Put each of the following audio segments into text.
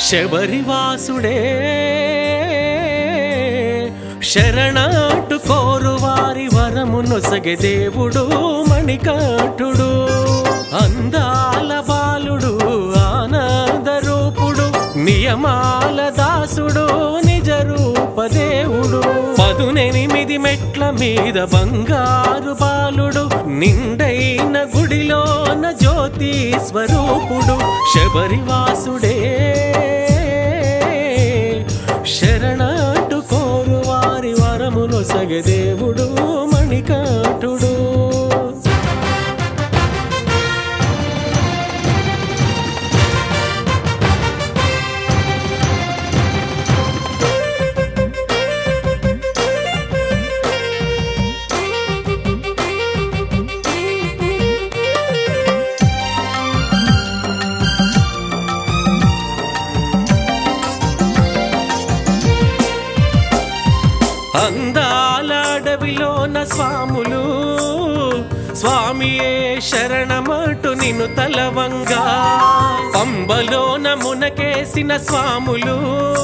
శబరివాసుడే శరణాటు కోరు వారి వరము నొసగె దేవుడు మణికంఠుడు అందాల బాలుడు ఆనంద రూపుడు నియమాల దాసుడు నిజ రూప దేవుడు పదునెనిమిది మెట్ల మీద బంగారు బాలుడు నిండైన గుడిలోన జ్యోతి స్వరూపుడు శబరివాసుడే శరణాటు కోరు వారి వరమును సగదేవుడు మణికంఠుడు అందాల అడవిలోన స్వాములు స్వామియే శరణమటు నిన్ను తలవంగా పంబలోన మునకేసిన స్వాములు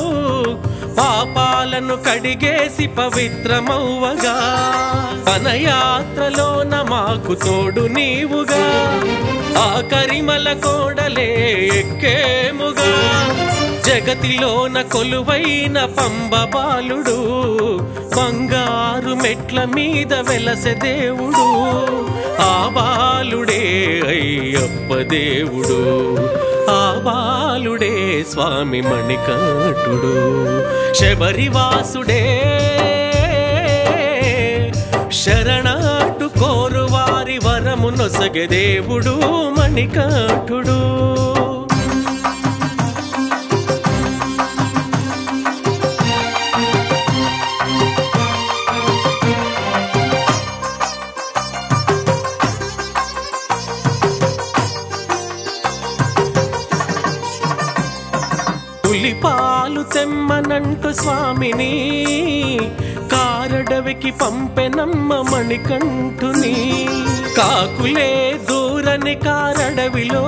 పాపాలను కడిగేసి పవిత్రమవ్వగా తన యాత్రలోన మాకు తోడు నీవుగా ఆ కరిమల కోడలే ఎక్కేముగా జగతిలోన కొలువైన పంబ బాలుడు బంగారు మెట్ల మీద వెలసె దేవుడు ఆ బాలుడే అయ్యప్ప దేవుడు ఆ బాలుడే స్వామి మణికంఠుడు శబరివాసుడే శరణాటు కోరు వారి వరము నొసగె దేవుడు మణికంఠుడు పులిపాలు తెమ్మనంటూ స్వామిని కారడవికి పంపెనమ్మ మణికంఠుని కాకులే దూరని కారడవిలో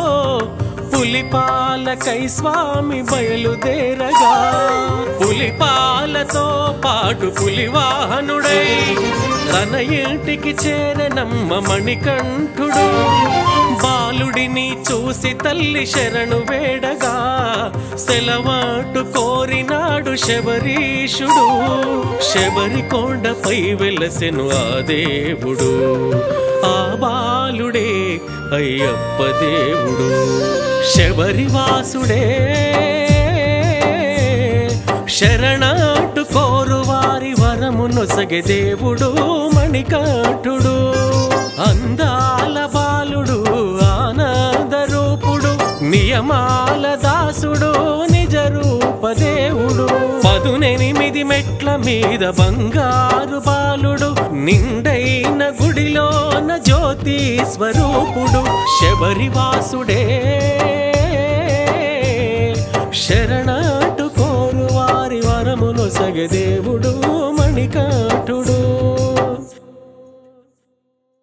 పులిపాలకై స్వామి బయలుదేరగా పులిపాలతో పాటు పులివాహనుడై తన ఇంటికి చేరనమ్మ మణికంఠుడు బాలుడిని చూసి తల్లి శరణు వేడగా సెలవాటు కోరినాడు శబరీషుడు శబరి కొండపై వెలసెను ఆ దేవుడు ఆ బాలుడే అయ్యప్ప దేవుడు శబరివాసుడే శరణాటు కోరు వారి వరము నొసగె దేవుడు మణికంఠుడు అందాల బాలుడు ఆనంద రూపుడు నియమాల దాసుడు నిజ రూప దేవుడు పదునెనిమిది మెట్ల మీద బంగారు బాలుడు నిండైన గుడిలోన జ్యోతి స్వరూపుడు శబరివాసుడే శరణాటు కోరు వారి వరమును సగదేవుడు మణికంఠుడు